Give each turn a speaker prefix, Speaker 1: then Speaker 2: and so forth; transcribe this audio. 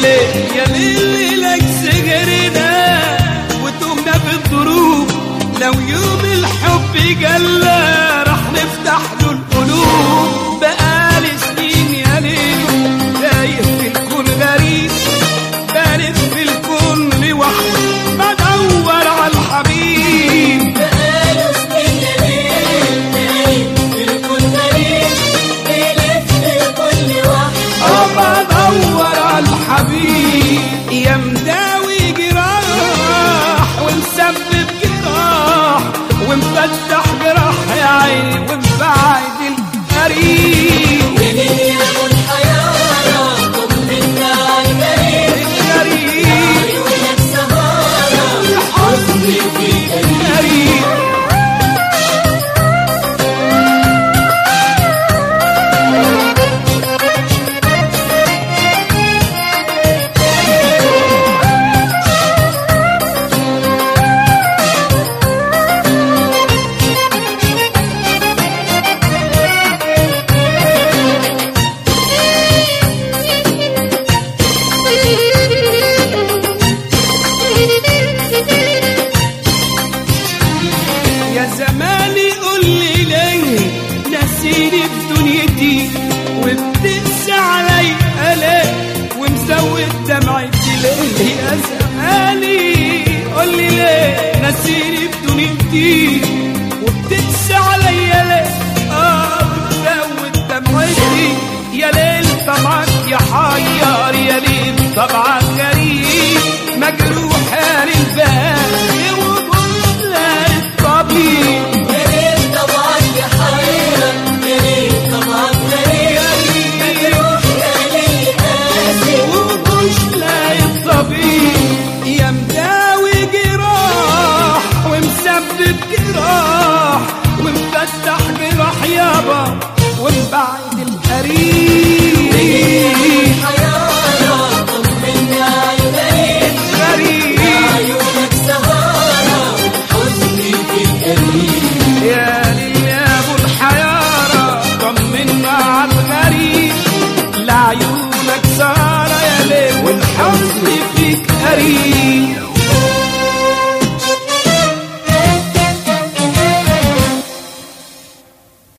Speaker 1: ليه يا ليل لك سهرنا وتومنا بالظروف لو يوم الحب جلا راح نفتح له القلوب بقالي سنين يا ليل تايه في الكون غريب بلف في الكون لوحدي بدور على الحبيب
Speaker 2: بقاله سنين يا ليل تايه في الكون غريب بيلف الكل وحده
Speaker 1: أما بدور على الحبيب يا مداوي جراح ومسبب جراح ومفتح جراح يا عيني ومبعد القريب
Speaker 2: منين يا ابو الحيارة طمنا على الغريب
Speaker 1: القريب
Speaker 2: عيونك سهارة
Speaker 1: الحزن في القريب يا زماني قول لي ليه نسيني في دنيتي وبتنسى علي ليه ومزود دمعتي ليه يا زماني قول لي ليه نسيني في دنيتي وبتنسى علي ليه اه ومزود دمعتي يا ليل طبعك يا حيار يا ليل طبعك غريب مجروح يا للبال وبطلع الطبيب
Speaker 2: يا ريت طبعا يا حيرة يا ريت طبعا غريب مجروح يا ليل قاسي
Speaker 1: ومش لاقي الطبيب يا مداوي جراح ومسبب جراح ومفتح جراح يابا ومبعد القريب
Speaker 2: حيارة طمنا على الغريب
Speaker 1: غريب
Speaker 2: عيونك سهارة حزن في القريب
Speaker 1: يا ليل يا ابو الحيارة طمنا على الغريب لعيونك سهرة يا ليل والحزن فيك قريب